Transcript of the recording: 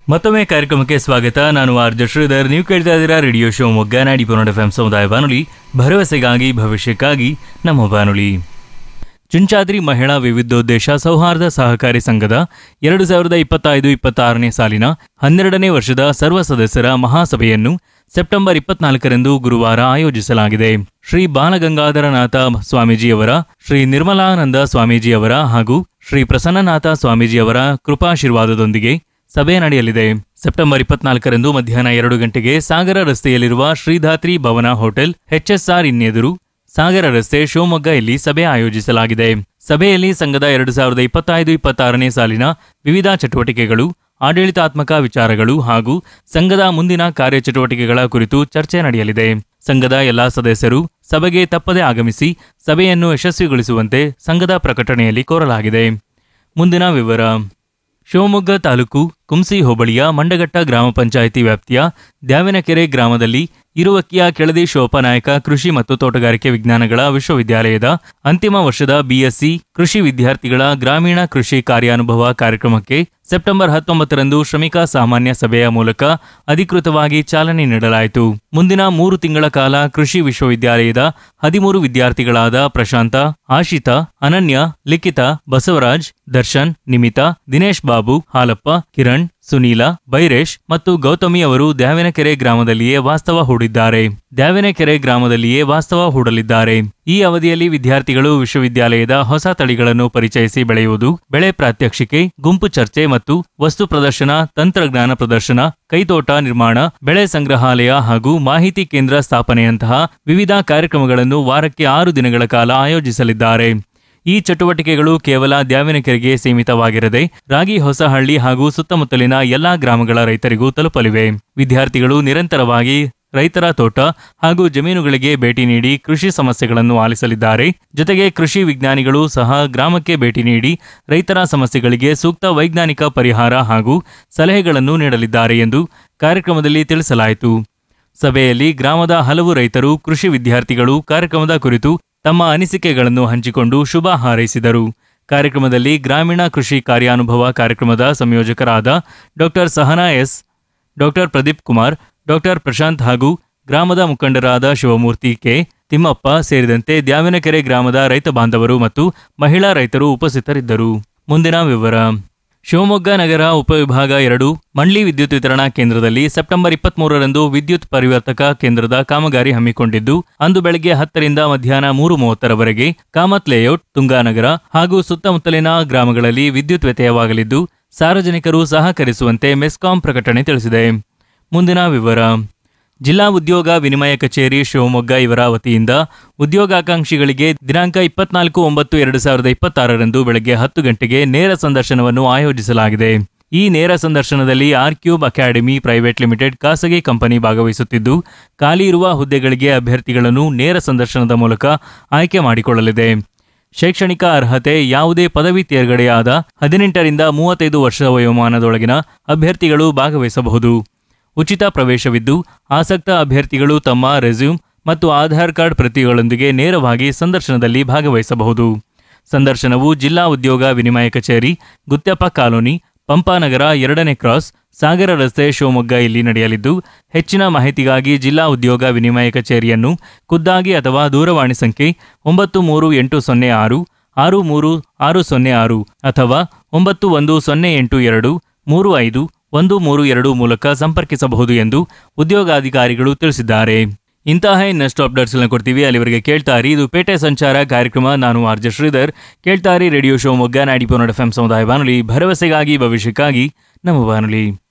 ಮತ್ತೊಮ್ಮೆ ಕಾರ್ಯಕ್ರಮಕ್ಕೆ ಸ್ವಾಗತ ನಾನು ಆರ್ಜ ಶ್ರೀಧರ್ ನೀವು ಕೇಳ್ತಾ ಇದ್ದೀರಾ ರೇಡಿಯೋ ಶೋ ಮೊಗ್ಗ ನಾಡಿ ಪುನೋಡ ಎಫ್ ಸಮುದಾಯ ಬಾನುಲಿ ಭರವಸೆಗಾಗಿ ಭವಿಷ್ಯಕ್ಕಾಗಿ ನಮ್ಮ ಬಾನುಲಿ ಚುಂಚಾದ್ರಿ ಮಹಿಳಾ ವಿವಿಧೋದ್ದೇಶ ಸೌಹಾರ್ದ ಸಹಕಾರಿ ಸಂಘದ ಎರಡು ಸಾವಿರದ ಇಪ್ಪತ್ತೈದು ಇಪ್ಪತ್ತಾರನೇ ಸಾಲಿನ ಹನ್ನೆರಡನೇ ವರ್ಷದ ಸರ್ವ ಸದಸ್ಯರ ಮಹಾಸಭೆಯನ್ನು ಸೆಪ್ಟೆಂಬರ್ ಇಪ್ಪತ್ನಾಲ್ಕರಂದು ಗುರುವಾರ ಆಯೋಜಿಸಲಾಗಿದೆ ಶ್ರೀ ಬಾಲಗಂಗಾಧರನಾಥ ಸ್ವಾಮೀಜಿಯವರ ಶ್ರೀ ನಿರ್ಮಲಾನಂದ ಸ್ವಾಮೀಜಿಯವರ ಹಾಗೂ ಶ್ರೀ ಪ್ರಸನ್ನನಾಥ ಸ್ವಾಮೀಜಿಯವರ ಕೃಪಾಶೀರ್ವಾದದೊಂದಿಗೆ ಸಭೆ ನಡೆಯಲಿದೆ ಸೆಪ್ಟೆಂಬರ್ ಇಪ್ಪತ್ನಾಲ್ಕರಂದು ಮಧ್ಯಾಹ್ನ ಎರಡು ಗಂಟೆಗೆ ಸಾಗರ ರಸ್ತೆಯಲ್ಲಿರುವ ಶ್ರೀಧಾತ್ರಿ ಭವನ ಹೋಟೆಲ್ ಎಚ್ಎಸ್ಆರ್ ಇನ್ನೆದುರು ಸಾಗರ ರಸ್ತೆ ಶಿವಮೊಗ್ಗ ಇಲ್ಲಿ ಸಭೆ ಆಯೋಜಿಸಲಾಗಿದೆ ಸಭೆಯಲ್ಲಿ ಸಂಘದ ಎರಡು ಸಾವಿರದ ಇಪ್ಪತ್ತೈದು ಇಪ್ಪತ್ತಾರನೇ ಸಾಲಿನ ವಿವಿಧ ಚಟುವಟಿಕೆಗಳು ಆಡಳಿತಾತ್ಮಕ ವಿಚಾರಗಳು ಹಾಗೂ ಸಂಘದ ಮುಂದಿನ ಕಾರ್ಯಚಟುವಟಿಕೆಗಳ ಕುರಿತು ಚರ್ಚೆ ನಡೆಯಲಿದೆ ಸಂಘದ ಎಲ್ಲಾ ಸದಸ್ಯರು ಸಭೆಗೆ ತಪ್ಪದೆ ಆಗಮಿಸಿ ಸಭೆಯನ್ನು ಯಶಸ್ವಿಗೊಳಿಸುವಂತೆ ಸಂಘದ ಪ್ರಕಟಣೆಯಲ್ಲಿ ಕೋರಲಾಗಿದೆ ಮುಂದಿನ ವಿವರ ಶಿವಮೊಗ್ಗ ತಾಲೂಕು ಕುಂಸಿ ಹೋಬಳಿಯ ಮಂಡಗಟ್ಟ ಗ್ರಾಮ ಪಂಚಾಯಿತಿ ವ್ಯಾಪ್ತಿಯ ದ್ಯಾವಿನಕೆರೆ ಗ್ರಾಮದಲ್ಲಿ ಇರುವಕ್ಕಿಯ ಕೆಳದಿ ಶಿವಪ್ಪನಾಯಕ ಕೃಷಿ ಮತ್ತು ತೋಟಗಾರಿಕೆ ವಿಜ್ಞಾನಗಳ ವಿಶ್ವವಿದ್ಯಾಲಯದ ಅಂತಿಮ ವರ್ಷದ ಬಿಎಸ್ಸಿ ಕೃಷಿ ವಿದ್ಯಾರ್ಥಿಗಳ ಗ್ರಾಮೀಣ ಕೃಷಿ ಕಾರ್ಯಾನುಭವ ಕಾರ್ಯಕ್ರಮಕ್ಕೆ ಸೆಪ್ಟೆಂಬರ್ ಹತ್ತೊಂಬತ್ತರಂದು ಶ್ರಮಿಕ ಸಾಮಾನ್ಯ ಸಭೆಯ ಮೂಲಕ ಅಧಿಕೃತವಾಗಿ ಚಾಲನೆ ನೀಡಲಾಯಿತು ಮುಂದಿನ ಮೂರು ತಿಂಗಳ ಕಾಲ ಕೃಷಿ ವಿಶ್ವವಿದ್ಯಾಲಯದ ಹದಿಮೂರು ವಿದ್ಯಾರ್ಥಿಗಳಾದ ಪ್ರಶಾಂತ ಆಶಿತಾ ಅನನ್ಯ ಲಿಖಿತ ಬಸವರಾಜ್ ದರ್ಶನ್ ನಿಮಿತಾ ದಿನೇಶ್ ಬಾಬು ಹಾಲಪ್ಪ ಕಿರಣ್ ಸುನೀಲ ಬೈರೇಶ್ ಮತ್ತು ಗೌತಮಿ ಅವರು ದ್ಯಾವಿನಕೆರೆ ಗ್ರಾಮದಲ್ಲಿಯೇ ವಾಸ್ತವ ಹೂಡಿದ್ದಾರೆ ದ್ಯಾವಿನಕೆರೆ ಗ್ರಾಮದಲ್ಲಿಯೇ ವಾಸ್ತವ ಹೂಡಲಿದ್ದಾರೆ ಈ ಅವಧಿಯಲ್ಲಿ ವಿದ್ಯಾರ್ಥಿಗಳು ವಿಶ್ವವಿದ್ಯಾಲಯದ ಹೊಸ ತಳಿಗಳನ್ನು ಪರಿಚಯಿಸಿ ಬೆಳೆಯುವುದು ಬೆಳೆ ಪ್ರಾತ್ಯಕ್ಷಿಕೆ ಗುಂಪು ಚರ್ಚೆ ಮತ್ತು ವಸ್ತು ಪ್ರದರ್ಶನ ತಂತ್ರಜ್ಞಾನ ಪ್ರದರ್ಶನ ಕೈತೋಟ ನಿರ್ಮಾಣ ಬೆಳೆ ಸಂಗ್ರಹಾಲಯ ಹಾಗೂ ಮಾಹಿತಿ ಕೇಂದ್ರ ಸ್ಥಾಪನೆಯಂತಹ ವಿವಿಧ ಕಾರ್ಯಕ್ರಮಗಳನ್ನು ವಾರಕ್ಕೆ ಆರು ದಿನಗಳ ಕಾಲ ಆಯೋಜಿಸಲಿದ್ದಾರೆ ಈ ಚಟುವಟಿಕೆಗಳು ಕೇವಲ ದ್ಯಾವಿನಕೆರೆಗೆ ಸೀಮಿತವಾಗಿರದೆ ರಾಗಿ ಹೊಸಹಳ್ಳಿ ಹಾಗೂ ಸುತ್ತಮುತ್ತಲಿನ ಎಲ್ಲಾ ಗ್ರಾಮಗಳ ರೈತರಿಗೂ ತಲುಪಲಿವೆ ವಿದ್ಯಾರ್ಥಿಗಳು ನಿರಂತರವಾಗಿ ರೈತರ ತೋಟ ಹಾಗೂ ಜಮೀನುಗಳಿಗೆ ಭೇಟಿ ನೀಡಿ ಕೃಷಿ ಸಮಸ್ಯೆಗಳನ್ನು ಆಲಿಸಲಿದ್ದಾರೆ ಜೊತೆಗೆ ಕೃಷಿ ವಿಜ್ಞಾನಿಗಳು ಸಹ ಗ್ರಾಮಕ್ಕೆ ಭೇಟಿ ನೀಡಿ ರೈತರ ಸಮಸ್ಯೆಗಳಿಗೆ ಸೂಕ್ತ ವೈಜ್ಞಾನಿಕ ಪರಿಹಾರ ಹಾಗೂ ಸಲಹೆಗಳನ್ನು ನೀಡಲಿದ್ದಾರೆ ಎಂದು ಕಾರ್ಯಕ್ರಮದಲ್ಲಿ ತಿಳಿಸಲಾಯಿತು ಸಭೆಯಲ್ಲಿ ಗ್ರಾಮದ ಹಲವು ರೈತರು ಕೃಷಿ ವಿದ್ಯಾರ್ಥಿಗಳು ಕಾರ್ಯಕ್ರಮದ ಕುರಿತು ತಮ್ಮ ಅನಿಸಿಕೆಗಳನ್ನು ಹಂಚಿಕೊಂಡು ಶುಭ ಹಾರೈಸಿದರು ಕಾರ್ಯಕ್ರಮದಲ್ಲಿ ಗ್ರಾಮೀಣ ಕೃಷಿ ಕಾರ್ಯಾನುಭವ ಕಾರ್ಯಕ್ರಮದ ಸಂಯೋಜಕರಾದ doctor Sahana S doctor Pradeep Kumar doctor Prashanth ಹಾಗೂ ಗ್ರಾಮದ ಮುಖಂಡರಾದ ಶಿವಮೂರ್ತಿ ಕೆ ತಿಮ್ಮಪ್ಪ ಸೇರಿದಂತೆ ದ್ಯಾವಿನಕೆರೆ ಗ್ರಾಮದ ರೈತ ಬಾಂಧವರು ಮತ್ತು ಮಹಿಳಾ ರೈತರು ಉಪಸ್ಥಿತರಿದ್ದರು ಮುಂದಿನ ವಿವರ ಶಿವಮೊಗ್ಗ ನಗರ ಉಪವಿಭಾಗ ಎರಡು ಮಂಡ್ಲಿ ವಿದ್ಯುತ್ ವಿತರಣಾ ಕೇಂದ್ರದಲ್ಲಿ ಸೆಪ್ಟೆಂಬರ್ ಇಪ್ಪತ್ಮೂರರಂದು ವಿದ್ಯುತ್ ಪರಿವರ್ತಕ ಕೇಂದ್ರದ ಕಾಮಗಾರಿ ಹಮ್ಮಿಕೊಂಡಿದ್ದು ಅಂದು ಬೆಳಗ್ಗೆ ಹತ್ತರಿಂದ ಮಧ್ಯಾಹ್ನ ಮೂರು ಮೂವತ್ತರವರೆಗೆ ಕಾಮತ್ ಲೇಔಟ್ ತುಂಗಾನಗರ ಹಾಗೂ ಸುತ್ತಮುತ್ತಲಿನ ಗ್ರಾಮಗಳಲ್ಲಿ ವಿದ್ಯುತ್ ವ್ಯತ್ಯಯವಾಗಲಿದ್ದು ಸಾರ್ವಜನಿಕರು ಸಹಕರಿಸುವಂತೆ ಮೆಸ್ಕಾಂ ಪ್ರಕಟಣೆ ತಿಳಿಸಿದೆ ಮುಂದಿನ ವಿವರ ಜಿಲ್ಲಾ ಉದ್ಯೋಗ ವಿನಿಮಯ ಕಚೇರಿ ಶಿವಮೊಗ್ಗ ಇವರ ವತಿಯಿಂದ ಉದ್ಯೋಗಾಕಾಂಕ್ಷಿಗಳಿಗೆ ದಿನಾಂಕ ಇಪ್ಪತ್ನಾಲ್ಕು ಒಂಬತ್ತು ಎರಡು ಸಾವಿರದ ಇಪ್ಪತ್ತಾರರಂದು ಬೆಳಗ್ಗೆ ಹತ್ತು ಗಂಟೆಗೆ ನೇರ ಸಂದರ್ಶನವನ್ನು ಆಯೋಜಿಸಲಾಗಿದೆ ಈ ನೇರ ಸಂದರ್ಶನದಲ್ಲಿ R cube academy private limited ಖಾಸಗಿ ಕಂಪನಿ ಭಾಗವಹಿಸುತ್ತಿದ್ದು ಖಾಲಿ ಇರುವ ಹುದ್ದೆಗಳಿಗೆ ಅಭ್ಯರ್ಥಿಗಳನ್ನು ನೇರ ಸಂದರ್ಶನದ ಮೂಲಕ ಆಯ್ಕೆ ಮಾಡಿಕೊಳ್ಳಲಿದೆ ಶೈಕ್ಷಣಿಕ ಅರ್ಹತೆ ಯಾವುದೇ ಪದವಿ ತೇರ್ಗಡೆಯಾದ ಹದಿನೆಂಟರಿಂದ ಮೂವತ್ತೈದು ವರ್ಷ ವಯೋಮಾನದೊಳಗಿನ ಅಭ್ಯರ್ಥಿಗಳು ಭಾಗವಹಿಸಬಹುದು ಉಚಿತ ಪ್ರವೇಶವಿದ್ದು ಆಸಕ್ತ ಅಭ್ಯರ್ಥಿಗಳು ತಮ್ಮ ರೆಸ್ಯೂಮ್ ಮತ್ತು ಆಧಾರ್ ಕಾರ್ಡ್ ಪ್ರತಿಗಳೊಂದಿಗೆ ನೇರವಾಗಿ ಸಂದರ್ಶನದಲ್ಲಿ ಭಾಗವಹಿಸಬಹುದು ಸಂದರ್ಶನವು ಜಿಲ್ಲಾ ಉದ್ಯೋಗ ವಿನಿಮಯ ಕಚೇರಿ ಗುತ್ಯಪ್ಪ ಕಾಲೋನಿ ಪಂಪಾನಗರ ಎರಡನೇ ಕ್ರಾಸ್ ಸಾಗರ ರಸ್ತೆ ಶಿವಮೊಗ್ಗ ಇಲ್ಲಿ ನಡೆಯಲಿದ್ದು ಹೆಚ್ಚಿನ ಮಾಹಿತಿಗಾಗಿ ಜಿಲ್ಲಾ ಉದ್ಯೋಗ ವಿನಿಮಯ ಕಚೇರಿಯನ್ನು ಖುದ್ದಾಗಿ ಅಥವಾ ದೂರವಾಣಿ ಸಂಖ್ಯೆ ಒಂಬತ್ತು ಮೂರು ಎಂಟು ಸೊನ್ನೆ ಆರು ಆರು ಮೂರು ಆರು ಸೊನ್ನೆ ಆರು ಅಥವಾ ಒಂಬತ್ತು ಒಂದು ಸೊನ್ನೆ ಎಂಟು ಎರಡು ಮೂರು ಐದು ಒಂದು ಮೂರು ಎರಡು ಮೂಲಕ ಸಂಪರ್ಕಿಸಬಹುದು ಎಂದು ಉದ್ಯೋಗಾಧಿಕಾರಿಗಳು ತಿಳಿಸಿದ್ದಾರೆ ಇಂತಹ ಇನ್ನಷ್ಟು ಅಪ್ಡೇಟ್ಸ್ಗಳನ್ನ ಕೊಡ್ತೀವಿ ಅಲ್ಲಿವರೆಗೆ ಕೇಳ್ತಾರಿ ಇದು ಪೇಟೆ ಸಂಚಾರ ಕಾರ್ಯಕ್ರಮ ನಾನು ಆರ್ಜ ಶ್ರೀಧರ್ ಕೇಳ್ತಾರಿ ರೇಡಿಯೋ ಶೋ ಮೊಗ್ಗ ನಾಡಿ ಪೋನಡ್ ಎಫ್ ಸಮುದಾಯ ಬಾನುಲಿ ಭರವಸೆಗಾಗಿ ಭವಿಷ್ಯಕ್ಕಾಗಿ ನಮ್ಮ ಬಾನುಲಿ